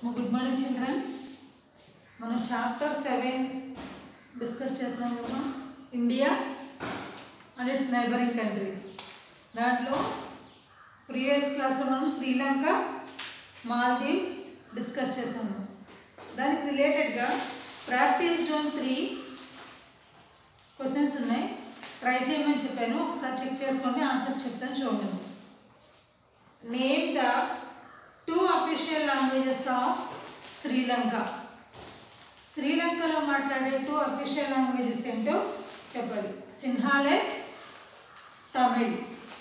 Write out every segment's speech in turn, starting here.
Good morning children మనం chapter seven discuss చేస్తున్నాం కదా India and its neighbouring countries దాంట్లో ప్రీవియస్ క్లాస్లో మనం శ్రీలంక మాల్దీవ్స్ డిస్కస్ చేసాము దానికి రిలేటెడ్గా ప్రాక్టీస్ జోన్ త్రీ క్వశ్చన్స్ ఉన్నాయి ట్రై చేయమని చెప్పాను ఒకసారి చెక్ చేసుకోండి ఆన్సర్ చెప్తాను చూడండి name the two official languages of Sri Lanka శ్రీలంకలో మాట్లాడే టూ అఫీషియల్ లాంగ్వేజెస్ ఏంటో చెప్పాలి Sinhalese Tamil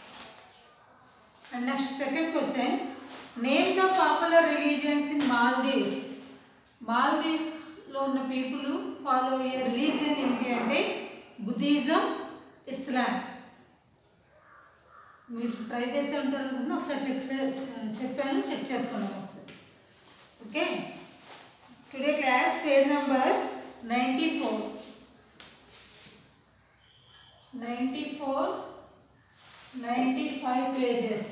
and next second question name the popular religions in Maldives మాల్దీవ్స్లో ఉన్న పీపుల్ ఫాలో అయ్యే రిలీజియన్ ఏంటి అంటే బుద్ధిజం ఇస్లాం మీరు ట్రై చేసి ఉంటారు అనుకున్నా ఒకసారి చెక్ చే- చెప్పాను చెక్ చేసుకున్నాం ఒకసారి okay today class page number ninety four ninety four ninety five pages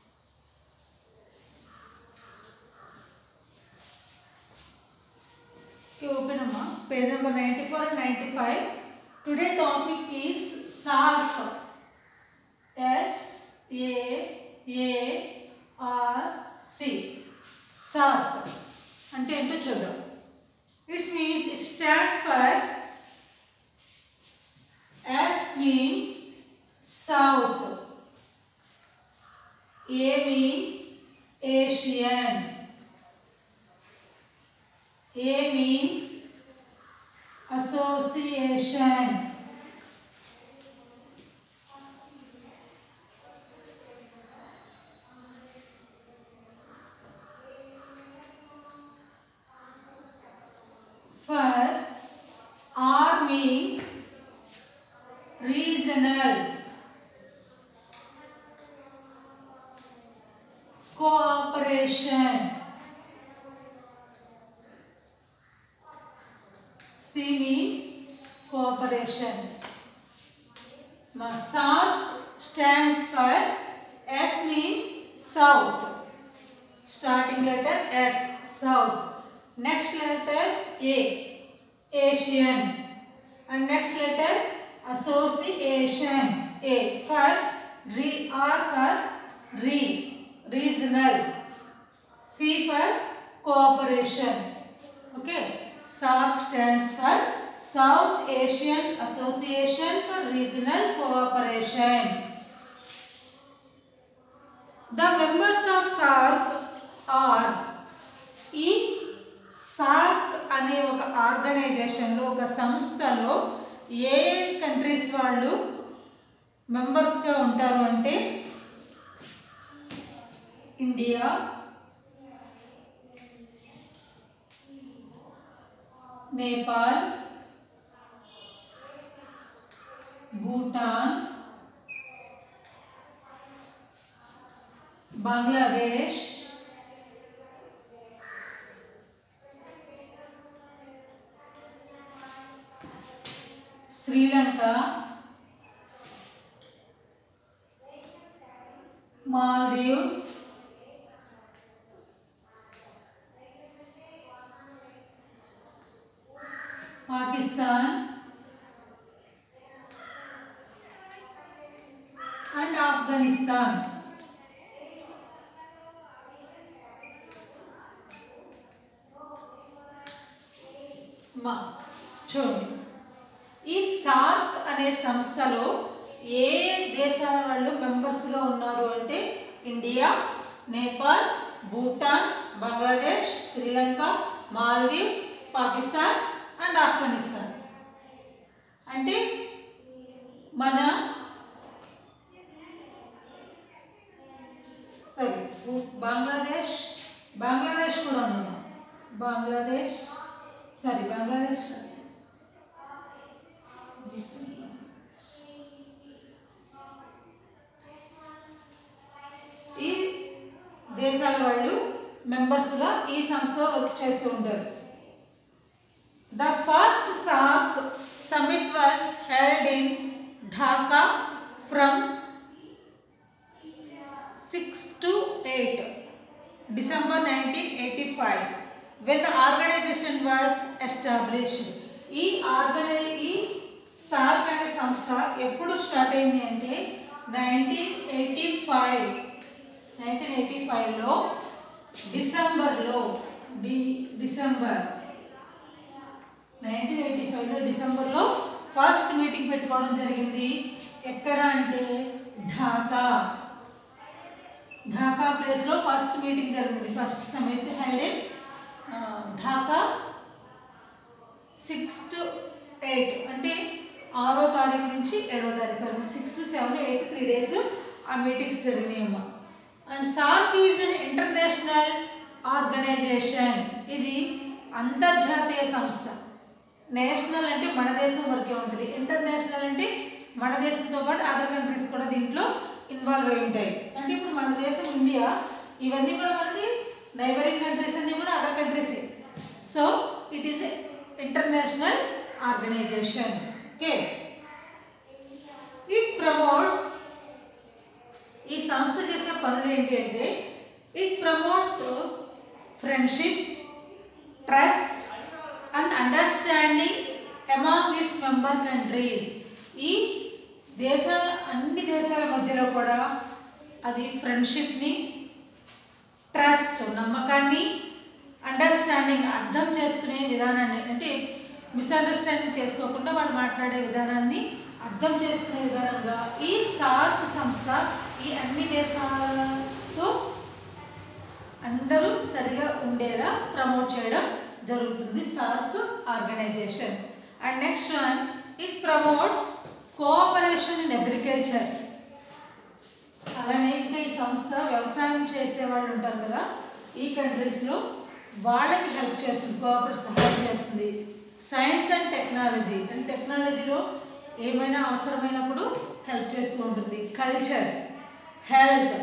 open అమ్మా page number ninety four and ninety five today topic is SAARC S A A R C SAARC అంటే ఏంటో చూద్దాం it's means it stands for S means South A means Asian A means Association for R means regional cooperation C means cooperation now south stands for S means south starting letter S south next letter A Asian and next letter association A for re R for re regional C for cooperation okay SARC stands for South Asian Association for Regional Cooperation the members of SARC are ఈ సార్క్ అనే ఒక ఆర్గనైజేషన్లో ఒక సంస్థలో ఏ countries వాళ్ళు మెంబర్స్గా ఉంటారు అంటే ఇండియా నేపాల్ భూటాన్ బంగ్లాదేశ్ శ్రీలంక మాల్దీవ్స్ పాకిస్తాన్ అండ్ ఆఫ్ఘనిస్తాన్ మా చూడండి ఈ సార్క్ అనే సంస్థలో ఏ దేశాల వాళ్ళు మెంబర్స్గా ఉన్నారు అంటే ఇండియా నేపాల్ భూటాన్ బంగ్లాదేశ్ శ్రీలంక మాల్దీవ్స్ పాకిస్తాన్ అండ్ ఆఫ్ఘనిస్తాన్ అంటే మన సరే భూ- బంగ్లాదేశ్ బంగ్లాదేశ్ కూడా ఉంది బంగ్లాదేశ్ సారీ బంగ్లాదేశ్ కాదు. ఈ దేశాల వాళ్ళు మెంబర్స్గా ఈ సంస్థలో వర్క్ చేస్తూ ఉంటారు ద ఫస్ట్ సాక్ summit was held in Dhaka from six to eight December nineteen eighty five when the organisation was established ఈ ఆర్గనై ఈ సార్క్ అనే సంస్థ ఎప్పుడు స్టార్ట్ అయింది అంటే nineteen eighty five nineteen eighty ఫైవ్లో డిసెంబర్లో డి డిసెంబర్ నైన్టీన్ ఎయిటీ ఫైవ్లో డిసెంబర్లో ఫస్ట్ మీటింగ్ పెట్టుకోవడం జరిగింది ఎక్కడ అంటే ఢాకా ఢాకా ప్లేస్లో ఫస్ట్ మీటింగ్ జరిగింది first summit held in Dhaka six to eight అంటే ఆరో తారీఖు నుంచి ఏడో తారీఖు వరకు six seven eight three days ఆ మీటింగ్స్ జరిగినాయమ్మా and SAARC is an international organisation ఇది అంతర్జాతీయ సంస్థ నేషనల్ అంటే మన దేశం వరకే ఉంటుంది ఇంటర్నేషనల్ అంటే మన దేశంతో పాటు అదర్ కంట్రీస్ కూడా దీంట్లో ఇన్వాల్వ్ అయి ఉంటాయి అంటే ఇప్పుడు మన దేశం ఇండియా ఇవన్నీ కూడా మనకి నైబరింగ్ కంట్రీస్ అన్నీ కూడా అదర్ కంట్రీసే so it is international organisation okay it promotes ఈ సంస్థ చేసే పనులు ఏంటి అంటే it promotes friendship trust and understanding among its member countries ఈ దేశాల అన్ని దేశాల మధ్యలో కూడా అది ఫ్రెండ్షిప్ని ట్రస్ట్ నమ్మకాన్ని అండర్స్టాండింగ్ అర్థం చేసుకునే విధానాన్ని అంటే మిస్అండర్స్టాండింగ్ చేసుకోకుండా వాళ్ళు మాట్లాడే విధానాన్ని అర్థం చేసుకునే విధానంగా ఈ సార్క్ సంస్థ ఈ అన్ని దేశాలతో అందరూ సరిగా ఉండేలా ప్రమోట్ చేయడం జరుగుతుంది SAARC organisation and next one it promotes cooperation in agriculture అలానే ఇంకా ఈ సంస్థ వ్యవసాయం చేసే వాళ్ళు ఉంటారు కదా ఈ కంట్రీస్లో వాళ్ళకి హెల్ప్ చేస్తుంది కోఆపరేషన్ హెల్ప్ చేస్తుంది సైన్స్ అండ్ టెక్నాలజీ అండ్ టెక్నాలజీలో ఏమైనా అవసరమైనప్పుడు హెల్ప్ చేస్తూ ఉంటుంది culture health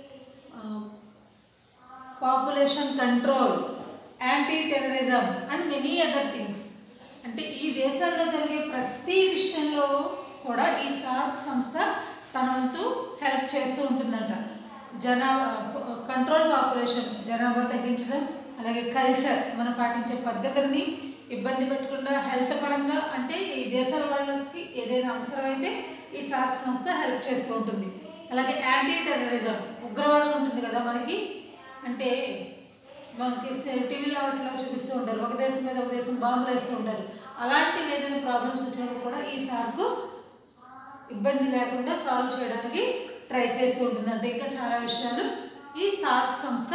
population control anti terrorism and many other things అంటే ఈ దేశాల్లో జరిగే ప్రతి విషయంలో కూడా ఈ సార్క్ సంస్థ తన వంతు హెల్ప్ చేస్తూ ఉంటుందంట జనాభా కంట్రోల్ పాపులేషన్ జనాభా తగ్గించడం అలాగే కల్చర్ మనం పాటించే పద్ధతుల్ని ఇబ్బంది పెట్టకుండా హెల్త్ పరంగా అంటే ఈ దేశాల వాళ్ళకి ఏదైనా అవసరమైతే ఈ సార్క్ సంస్థ హెల్ప్ చేస్తూ ఉంటుంది అలాగే యాంటీ టెర్రరిజం ఉగ్రవాదం ఉంటుంది కదా మనకి అంటే మనకి టీవీలో వాటిలో చూపిస్తూ ఉంటారు ఒక దేశం మీద ఒక దేశం బాంబులు వేస్తూ ఉంటారు అలాంటివి ఏదైనా ప్రాబ్లమ్స్ వచ్చినప్పుడు కూడా ఈ సార్కు ఇబ్బంది లేకుండా సాల్వ్ చేయడానికి ట్రై చేస్తూ ఉంటుంది అంటే ఇంకా చాలా విషయాలు ఈ సార్క్ సంస్థ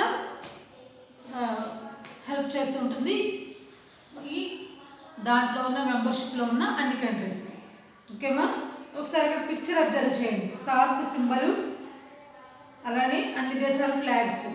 హెల్ప్ చేస్తూ ఉంటుంది ఈ దాంట్లో ఉన్న మెంబర్షిప్లో ఉన్న అన్ని కంట్రీస్ ఓకేమా ఒకసారి ఇక్కడ పిక్చర్ అబ్జర్వ్ చేయండి సార్క్ సింబలు అలానే అన్ని దేశాల ఫ్లాగ్స్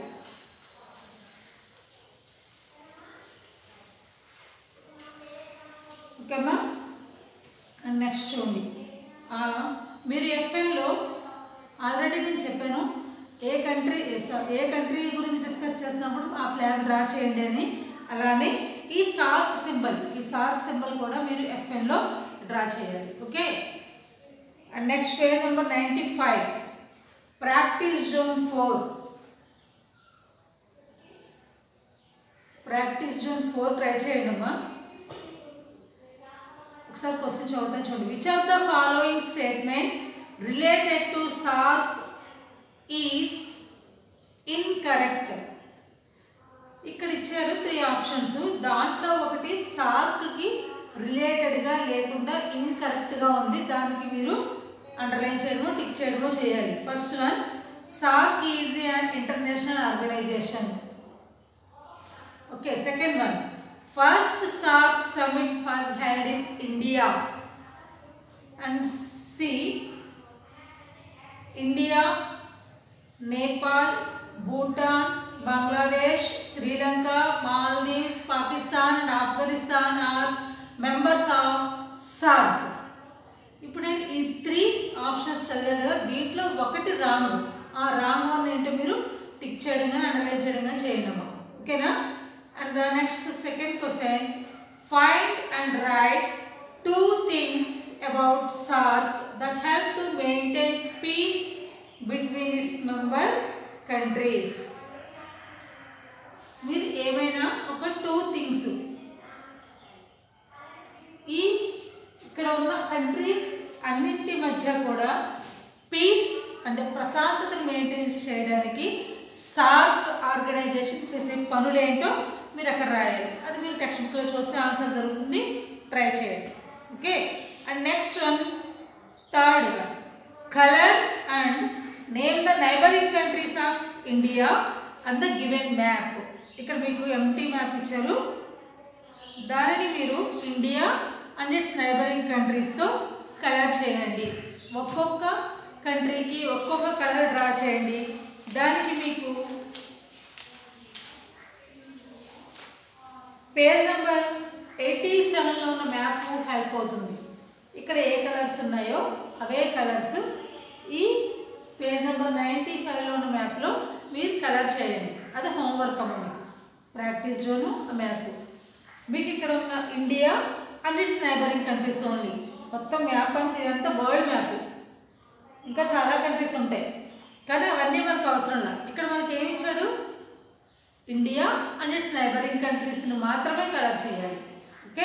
ఓకేమ్మా అండ్ నెక్స్ట్ చూడండి ఆ, మీరు ఎఫ్ఎన్లో ఆల్రెడీ నేను చెప్పాను ఏ కంట్రీ స- ఏ కంట్రీ గురించి డిస్కస్ చేసినప్పుడు ఆ ఫ్లాగ్ డ్రా చేయండి అని అలానే ఈ సార్క్ సింబల్ ఈ సార్క్ సింబల్ కూడా మీరు ఎఫ్ఎన్లో డ్రా చేయాలి okay and next page number ninety five practice zone four practice zone four try చేయండి అమ్మా ఒకసారి క్వశ్చన్ చదువుతాను చూడండి which of the following statement related to SAARC is incorrect ఇక్కడ ఇచ్చారు త్రీ ఆప్షన్స్ దాంట్లో ఒకటి సార్క్కి రిలేటెడ్గా లేకుండా ఇన్కరెక్ట్గా ఉంది దానికి మీరు అండర్లైన్ చేయడమో టిక్ చేయడమో చేయాలి first one SAARC is an international organisation okay second one first SAARC summit was held in India and C India Nepal Bhutan Bangladesh Sri Lanka Maldives Pakistan and Afghanistan are members of SAARC ఇప్పుడు నేను ఈ త్రీ ఆప్షన్స్ చదివాను కదా దీంట్లో ఒకటి రాంగ్ ఆ రాంగ్ వన్ ఏంటో మీరు టిక్ చేయడం కానీ అండర్లైన్ చేయడం కానీ చేయండి అమ్మా ఓకేనా and the next second question find and write two things about SAARC that help to maintain peace between its member countries మీరు ఏమైనా ఒక టూ టూ థింగ్స్ ఈ ఇక్కడ ఉన్న కంట్రీస్ అన్నింటి మధ్య కూడా పీస్ అంటే ప్రశాంతతను మెయింటైన్ చేయడానికి సార్క్ ఆర్గనైజేషన్ చేసే పనులేంటో మీరు అక్కడ రాయాలి అది మీరు టెక్స్ట్ బుక్లో చూస్తే ఆన్సర్ దొరుకుతుంది ట్రై చేయండి okay and next one third one colour and name the neighbouring countries of India and the given map ఇక్కడ మీకు ఎంటీ మ్యాప్ ఇచ్చారు దానిని మీరు ఇండియా అండ్ ఇట్స్ నైబరింగ్ కంట్రీస్తో కలర్ చేయండి ఒక్కొక్క కంట్రీకి ఒక్కొక్క కలర్ డ్రా చేయండి దానికి మీకు పేజ్ నెంబర్ ఎయిటీ సెవెన్లో ఉన్న మ్యాప్ హెల్ప్ అవుతుంది ఇక్కడ ఏ కలర్స్ ఉన్నాయో అవే కలర్స్ ఈ పేజ్ నెంబర్ నైంటీ ఫైవ్లో ఉన్న మ్యాప్లో మీరు కలర్ చేయండి అది హోంవర్క్ అమ్మ మీకు ప్రాక్టీస్ జోను ఆ మ్యాప్ మీకు ఇక్కడ ఉన్న India and its neighbouring countries only మొత్తం మ్యాప్ అంతా ఇదంతా వరల్డ్ మ్యాప్ ఇంకా చాలా కంట్రీస్ ఉంటాయి కానీ అవన్నీ మనకు అవసరం లేదు ఇక్కడ మనకి ఏమి ఇచ్చాడు ఇండియా అండ్ ఇట్స్ నైబరింగ్ కంట్రీస్ని మాత్రమే కలర్ చేయాలి ఓకే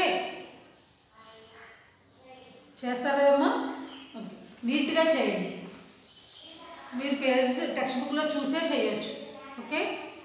చేస్తారు కదమ్మా ఓకే నీట్గా చేయండి మీరు పేజ్ టెక్స్ట్ బుక్లో చూసే చేయొచ్చు ఓకే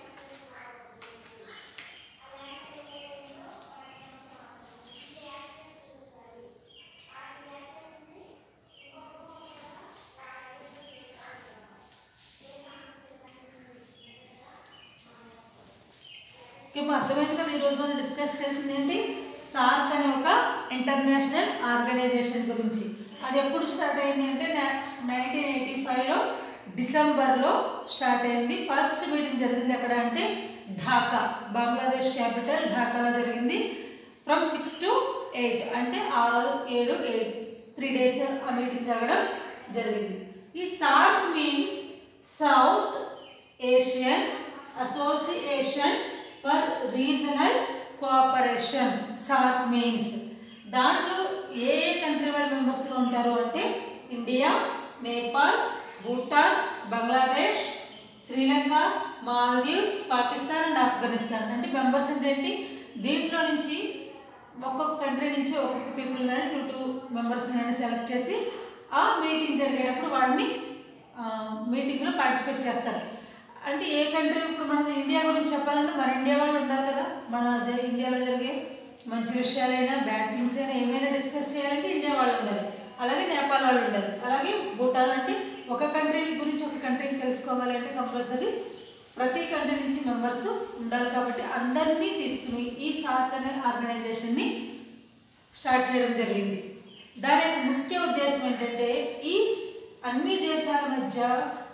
ఓకే మా అర్థమైంది కదా ఈరోజు మనం డిస్కస్ చేసింది ఏంటి సార్క్ అనే ఒక ఇంటర్నేషనల్ ఆర్గనైజేషన్ గురించి అది ఎప్పుడు స్టార్ట్ అయింది అంటే నైన్టీన్ ఎయిటీ ఫైవ్లో డిసెంబర్లో స్టార్ట్ అయింది ఫస్ట్ మీటింగ్ జరిగింది ఎక్కడ అంటే ఢాకా బంగ్లాదేశ్ క్యాపిటల్ ఢాకాలో జరిగింది ఫ్రమ్ సిక్స్ టు ఎయిట్ అంటే ఆరు ఏడు ఎయిట్ త్రీ డేస్ ఆ మీటింగ్ జరగడం జరిగింది ఈ SAARC means South Asian Association for Regional Cooperation SAARC means దాంట్లో ఏ ఏ కంట్రీ వాళ్ళ మెంబర్స్గా ఉంటారు అంటే ఇండియా నేపాల్ భూటాన్ బంగ్లాదేశ్ శ్రీలంక మాల్దీవ్స్ పాకిస్తాన్ అండ్ ఆఫ్ఘనిస్తాన్ అంటే మెంబర్స్ అంటే ఏంటి దీంట్లో నుంచి ఒక్కొక్క కంట్రీ నుంచి ఒక్కొక్క పీపుల్ కానీ టూ టూ మెంబర్స్ కానీ సెలెక్ట్ చేసి ఆ మీటింగ్ జరిగేటప్పుడు వాడిని మీటింగ్లో పార్టిసిపేట్ చేస్తారు అంటే ఏ కంట్రీ ఇప్పుడు మన ఇండియా గురించి చెప్పాలంటే మన ఇండియా వాళ్ళు ఉండాలి కదా మన జ- ఇండియాలో జరిగే మంచి విషయాలైనా బ్యాడ్ థింగ్స్ అయినా ఏమైనా డిస్కస్ చేయాలంటే ఇండియా వాళ్ళు ఉండాలి అలాగే నేపాల్ వాళ్ళు ఉండాలి అలాగే భూటాన్ అంటే ఒక కంట్రీ గురించి ఒక కంట్రీని తెలుసుకోవాలంటే కంపల్సరీ ప్రతి కంట్రీ నుంచి మెంబర్స్ ఉండాలి కాబట్టి అందరినీ తీసుకుని ఈ సార్క్ అనే ఆర్గనైజేషన్ని స్టార్ట్ చేయడం జరిగింది దాని యొక్క ముఖ్య ఉద్దేశం ఏంటంటే ఈ స్- అన్ని దేశాల మధ్య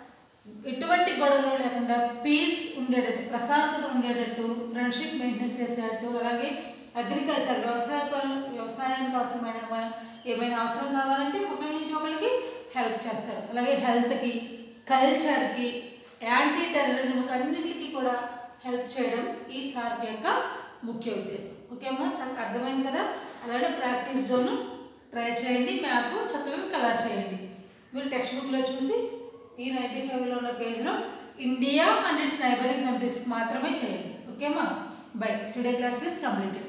ఎటువంటి గొడవలు లేకుండా పీస్ ఉండేటట్టు ప్రశాంతత ఉండేటట్టు ఫ్రెండ్షిప్ మెయింటైన్ చేసేటట్టు అలాగే అగ్రికల్చర్ వ్యవసాయ పనులు వ్యవసాయానికి అవసరమైన మ- ఏమైనా అవసరం కావాలంటే ఒకరి నుంచి ఒకరికి హెల్ప్ చేస్తారు అలాగే హెల్త్కి కల్చర్కి యాంటీ టెర్రరిజంకి అన్నింటికి కూడా హెల్ప్ చేయడం ఈ సార్క్ యొక్క ముఖ్య ఉద్దేశం ఓకే అమ్మా చక్కగా అర్థమైంది కదా అలాగే ప్రాక్టీస్ జోన్ ట్రై చేయండి మ్యాప్ చక్కగా కలర్ చేయండి మీరు టెక్స్ట్ బుక్లో చూసి ఈ నైంటీ ఫైవ్లో ఉన్న పేజ్లో ఇండియా అండ్ ఇట్స్ నైబరింగ్ కంట్రీస్కి మాత్రమే చేయండి ఓకేమా bye today class is completed